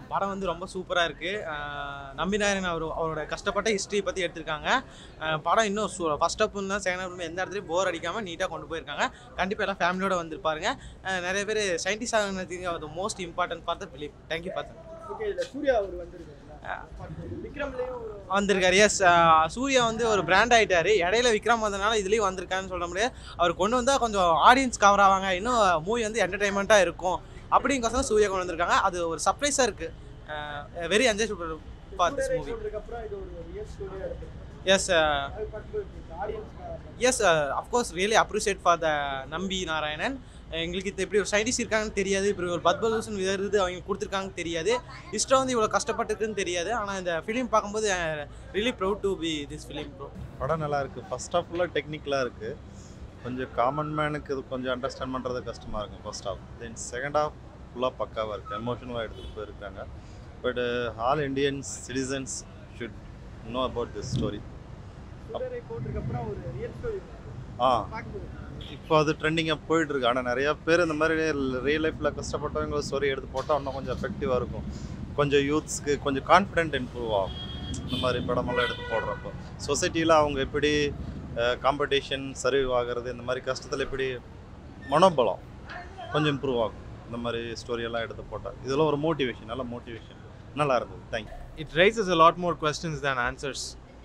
படம் வந்து ரொம்ப சூப்பராக இருக்குது நம்பிநாயகன் அவர் அவரோட கஷ்டப்பட்ட ஹிஸ்ட்ரி பற்றி எடுத்திருக்காங்க அஹ் படம் இன்னும் சூ ஃபஸ்ட் அப் தான் செகண்ட் அப் எந்த இடத்துலையும் போர் அடிக்காமல் நீட்டாக கொண்டு போயிருக்காங்க கண்டிப்பாக எல்லாம் ஃபேமிலியோட வந்திருப்பாருங்க அஹ் நிறைய பேர் சயின்டிஸ்ட் ஆகிறதுக்கு அது most important for the film thank you பார்த்து ஓகே இதுல சூர்யா அவர் வந்திருக்காரு விக்ரம்லயும் ஒரு வந்திருக்காரு எஸ் சூர்யா வந்து ஒரு பிராண்ட் ஆயிட்டாரு இடையில விக்ரம் வந்தனால இதுலேயும் வந்திருக்காருன்னு சொல்ல முடியாது அவர் கொண்டு வந்தால் கொஞ்சம் ஆடியன்ஸ் கவர் ஆவாங்க இன்னும் மூவி வந்து என்டர்டைன்மெண்ட்டாக இருக்கும் அப்படிங்கோசரம் சூர்யா கொண்டு வந்திருக்காங்க அது ஒரு சர்ப்ரைஸாக இருக்குது very enjoy for this movie போட்டதுக்கு அப்புறம் இது ஒரு ரியல் ஸ்டோரியா இருக்கு எஸ் அது பட்டு ஆடியன்ஸ்க்கு yes of course really appreciate for the Nambi Narayanan எங்களுக்கு இது இப்படி ஒரு சயின்டிஸ்ட் இருக்காங்கன்னு தெரியாது இப்படி ஒரு பத்மபூஷன் விருது அவங்க கொடுத்துருக்காங்கன்னு தெரியாது இஷ்டம் வந்து இவ்வளோ கஷ்டப்பட்டுருக்குன்னு தெரியாது ஆனால் இந்த ஃபிலிம் பார்க்கும்போது really proud to be this film bro படம் நல்லா இருக்கு ஃபர்ஸ்ட் ஹாஃப் ஃபுல்லாக டெக்னிக்கலாக இருக்கு கொஞ்சம் காமன் மேனுக்கு இது கொஞ்சம் அண்டர்ஸ்டாண்ட் பண்ணுறது கஷ்டமாக இருக்கும் first half then second half ஃபுல்லாக பக்காவாக இருக்குது எமோஷனலாக எடுத்துகிட்டு போயிருக்காங்க but all Indians citizens should know about this story சூரியரை போட்டதுக்கு அப்புறம் ஒரு ரியல் ஸ்டோரி ஆ பார்க்கும்போது இப்போ அது ட்ரெண்டிங்காக போயிட்டு இருக்கு ஆனால் நிறையா பேர் இந்த மாதிரி ரியல் லைஃப்பில் கஷ்டப்பட்டவங்க ஸ்டோரி எடுத்து போட்டால் இன்னும் கொஞ்சம் எஃபெக்டிவாக இருக்கும் கொஞ்சம் யூத்ஸ்க்கு கொஞ்சம் கான்ஃபிடென்ட் இம்ப்ரூவ் ஆகும் இந்த மாதிரி படமெல்லாம் எடுத்து போடுறப்போ சொசைட்டியில் அவங்க எப்படி காம்படிஷன் சர்வ் ஆகிறது இந்த மாதிரி கஷ்டத்தில் எப்படி மனோபலம் கொஞ்சம் இம்ப்ரூவ் ஆகும் இந்த மாதிரி ஸ்டோரியெல்லாம் எடுத்து போட்டால் இதெல்லாம் ஒரு மோட்டிவேஷன் நல்ல மோட்டிவேஷன் நல்லா இருந்தது thank you it raises a lot more questions than answers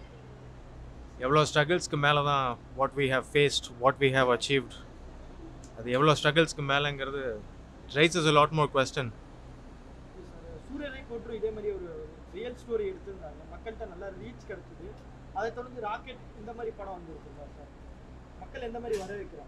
எவ்வளோ ஸ்ட்ரகிள்ஸ்க்கு மேலே தான் what we have faced what we have achieved அது எவ்வளோ ஸ்ட்ரகிள்ஸ்க்கு மேலேங்கிறது raises a lot more question சூரியரை போட்டு இதே மாதிரி ஒரு ரியல் ஸ்டோரி எடுத்திருந்தாங்க மக்கள்கிட்ட நல்லா ரீச் கிடைச்சது அதை தொடர்ந்து ராக்கெட் இந்த மாதிரி படம் வந்துருக்குங்களா சார் மக்கள் எந்த மாதிரி வரவேற்கிறாங்க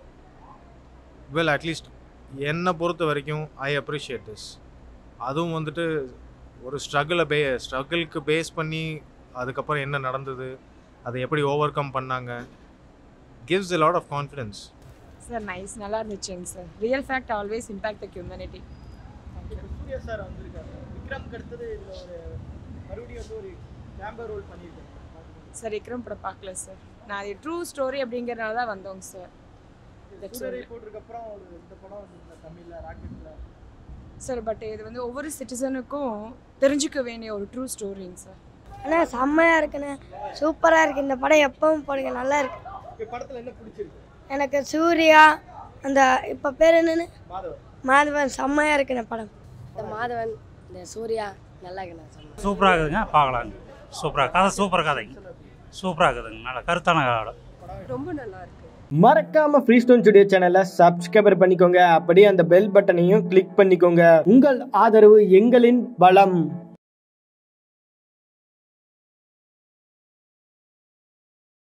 வெல் அட்லீஸ்ட் என்னை பொறுத்த வரைக்கும் ஐ அப்ரிஷியேட் திஸ் அதுவும் வந்துட்டு ஒரு ஸ்ட்ரகிளை பே ஸ்ட்ரகிளுக்கு பேஸ் பண்ணி அதுக்கப்புறம் என்ன நடந்தது அதை எப்படி ஓவர் கம் பண்ணாங்க gives a lot of confidence sir nice நல்லா இருந்துச்சுங்க sir real fact always impact the humanity இப்போ சூர்யா சார் வந்திருக்காரு விக்ரம்க்கு அடுத்தது இதில் ஒரு மறுபடியும் வந்து ஒரு கேம்பர் ரோல் பண்ணியிருக்காரு சார் விக்ரம் படம் பார்க்கல சார் நான் அது ட்ரூ ஸ்டோரி அப்படிங்கிறனால தான் வந்தோங்க சார் That's சூரியரை all. போட்டதுக்கு அப்புறம் ஒரு இந்த படம் வந்து தமிழில் ராக்கெட்டில் சார் பட் இது வந்து ஒவ்வொரு சிட்டிசனுக்கும் தெரிஞ்சுக்க வேண்டிய ஒரு ட்ரூ ஸ்டோரிங்க சார் அண்ணா செம்மையாக இருக்குண்ணே சூப்பராக இருக்குது இந்த படம் எப்பவும் போடுங்க நல்லா இருக்கு இப்போ படத்தில் என்ன பிடிச்சிருக்கு எனக்கு சூர்யா அந்த இப்போ பேர் என்னன்னு மாதவன் மாதவன் செம்மையாக இருக்குண்ணே படம் இந்த மாதவன் இந்த சூர்யா நல்லா இருக்குண்ணா சொன்னேன் சூப்பராக இருக்குதுங்க பார்க்கலாங்க சூப்பராக கதை சூப்பர் கதைங்க சூப்பராக இருக்குதுங்க நல்ல கருத்தான கதை ரொம்ப நல்லா இருக்கு மறக்காம ஃப்ரீ ஸ்டோன் ஸ்டுடியோ சேனலை சப்ஸ்கிரைபர் பண்ணிக்கோங்க அப்படியே அந்த பெல் பட்டனையும் கிளிக் பண்ணிக்கோங்க உங்கள் ஆதரவு எங்களின் பலம்